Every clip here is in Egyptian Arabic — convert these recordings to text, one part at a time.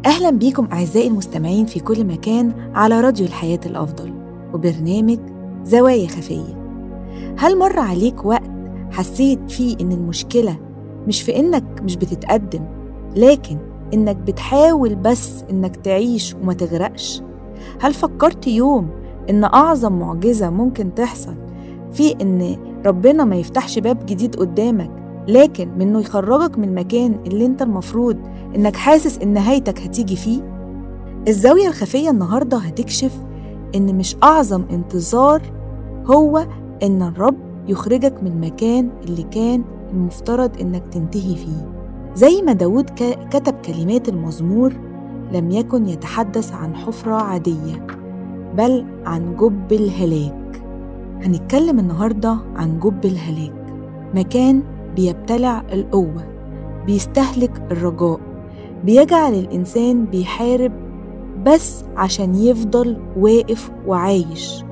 أهلا بيكم أعزائي المستمعين في كل مكان على راديو الحياة الأفضل وبرنامج زوايا خفية هل مر عليك وقت حسيت فيه إن المشكلة مش في إنك مش بتتقدم لكن إنك بتحاول بس إنك تعيش وما تغرقش؟ هل فكرت يوم إن أعظم معجزة ممكن تحصل في إن ربنا ما يفتحش باب جديد قدامك لكن منه يخرجك من المكان اللي انت المفروض انك حاسس ان نهايتك هتيجي فيه الزاوية الخفية النهاردة هتكشف ان مش اعظم انتظار هو ان الرب يخرجك من المكان اللي كان المفترض انك تنتهي فيه زي ما داود كتب كلمات المزمور لم يكن يتحدث عن حفرة عادية بل عن جب الهلاك هنتكلم النهاردة عن جب الهلاك مكان بيبتلع القوة بيستهلك الرجاء بيجعل الإنسان بيحارب بس عشان يفضل واقف وعايش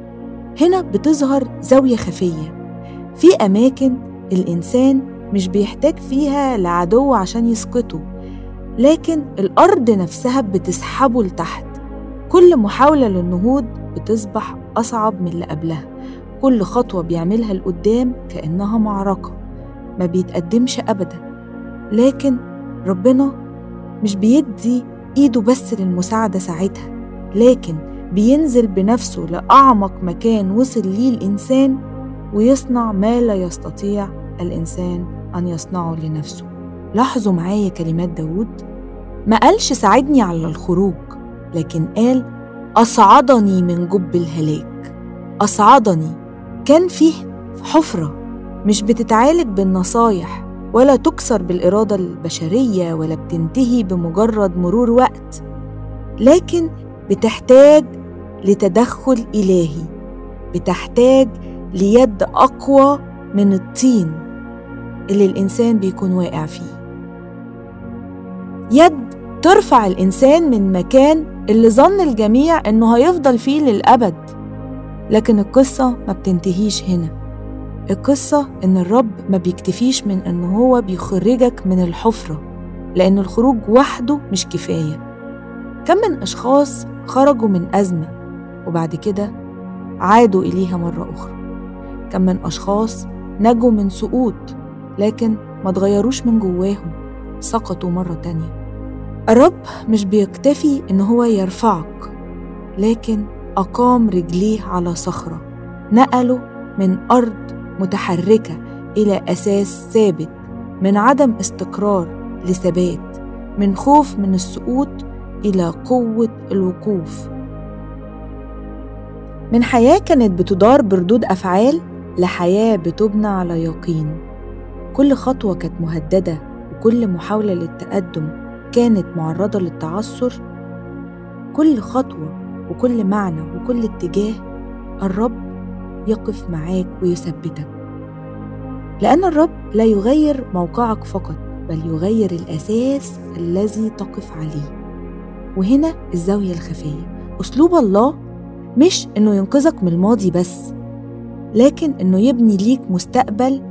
هنا بتظهر زاوية خفية في أماكن الإنسان مش بيحتاج فيها لعدو عشان يسقطه لكن الأرض نفسها بتسحبه لتحت كل محاولة للنهوض بتصبح أصعب من اللي قبلها كل خطوة بيعملها لقدام كأنها معركة ما بيتقدمش أبدا لكن ربنا مش بيدي إيده بس للمساعدة ساعتها لكن بينزل بنفسه لأعمق مكان وصل ليه الإنسان ويصنع ما لا يستطيع الإنسان أن يصنعه لنفسه لاحظوا معايا كلمات داود ما قالش ساعدني على الخروج لكن قال أصعدني من جب الهلاك أصعدني كان فيه حفرة مش بتتعالج بالنصايح ولا تكسر بالإرادة البشرية ولا بتنتهي بمجرد مرور وقت لكن بتحتاج لتدخل إلهي بتحتاج ليد أقوى من الطين اللي الإنسان بيكون واقع فيه يد ترفع الإنسان من مكان اللي ظن الجميع إنه هيفضل فيه للأبد لكن القصة ما بتنتهيش هنا القصة إن الرب ما بيكتفيش من إن هو بيخرجك من الحفرة لأن الخروج وحده مش كفاية كم من أشخاص خرجوا من أزمة وبعد كده عادوا إليها مرة أخرى كم من أشخاص نجوا من سقوط لكن ما تغيروش من جواهم سقطوا مرة تانية الرب مش بيكتفي إن هو يرفعك لكن أقام رجليه على صخرة نقله من أرض متحركة إلى أساس ثابت من عدم استقرار لثبات من خوف من السقوط إلى قوة الوقوف من حياة كانت بتدار بردود أفعال لحياة بتبنى على يقين كل خطوة كانت مهددة وكل محاولة للتقدم كانت معرضة للتعثر كل خطوة وكل معنى وكل اتجاه الرب يقف معاك ويثبتك لأن الرب لا يغير موقعك فقط بل يغير الأساس الذي تقف عليه وهنا الزاوية الخفية أسلوب الله مش إنه ينقذك من الماضي بس لكن إنه يبني ليك مستقبل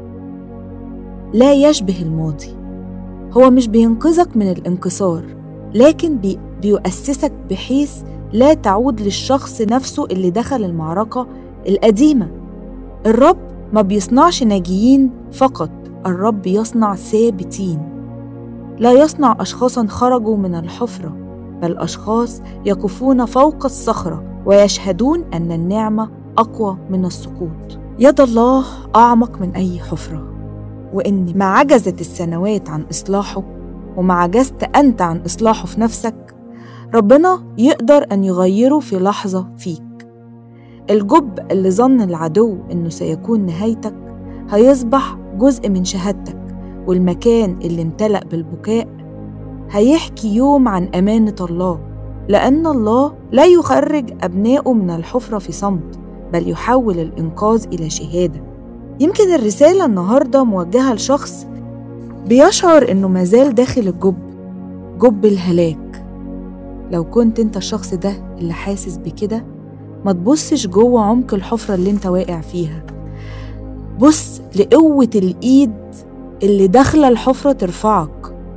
لا يشبه الماضي هو مش بينقذك من الانكسار لكن بي بيؤسسك بحيث لا تعود للشخص نفسه اللي دخل المعركة القديمة الرب ما بيصنعش ناجيين فقط الرب يصنع ثابتين لا يصنع أشخاصا خرجوا من الحفرة بل أشخاص يقفون فوق الصخرة ويشهدون أن النعمة أقوى من السقوط يد الله أعمق من أي حفرة وإن ما عجزت السنوات عن إصلاحه وما عجزت أنت عن إصلاحه في نفسك ربنا يقدر أن يغيره في لحظة فيك الجب اللي ظن العدو إنه سيكون نهايتك هيصبح جزء من شهادتك والمكان اللي امتلأ بالبكاء هيحكي يوم عن أمانة الله لأن الله لا يخرج أبنائه من الحفرة في صمت بل يحول الإنقاذ إلى شهادة يمكن الرسالة النهاردة موجهة لشخص بيشعر إنه مازال داخل الجب جب الهلاك لو كنت انت الشخص ده اللي حاسس بكده ما تبصش جوه عمق الحفرة اللي انت واقع فيها بص لقوة الإيد اللي داخلة الحفرة ترفعك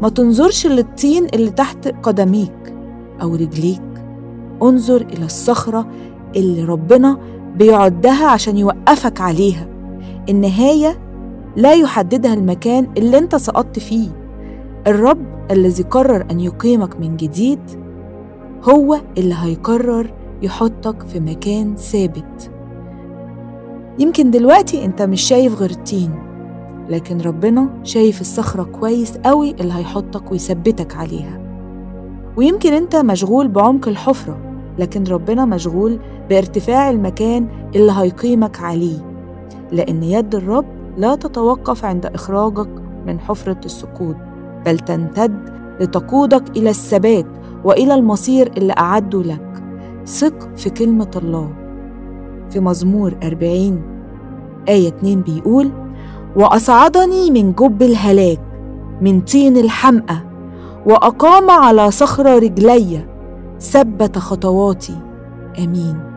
ما تنظرش للطين اللي تحت قدميك أو رجليك انظر إلى الصخرة اللي ربنا بيعدها عشان يوقفك عليها النهاية لا يحددها المكان اللي انت سقطت فيه الرب الذي قرر أن يقيمك من جديد هو اللي هيقرر يحطك في مكان ثابت يمكن دلوقتي انت مش شايف غير الطين لكن ربنا شايف الصخرة كويس قوي اللي هيحطك ويثبتك عليها ويمكن انت مشغول بعمق الحفرة لكن ربنا مشغول بارتفاع المكان اللي هيقيمك عليه لأن يد الرب لا تتوقف عند إخراجك من حفرة السقوط بل تمتد لتقودك إلى الثبات وإلى المصير اللي أعده لك ثق في كلمة الله في مزمور 40 آية 2 بيقول وأصعدني من جب الهلاك من طين الحمأة وأقام على صخرة رجلي ثبت خطواتي آمين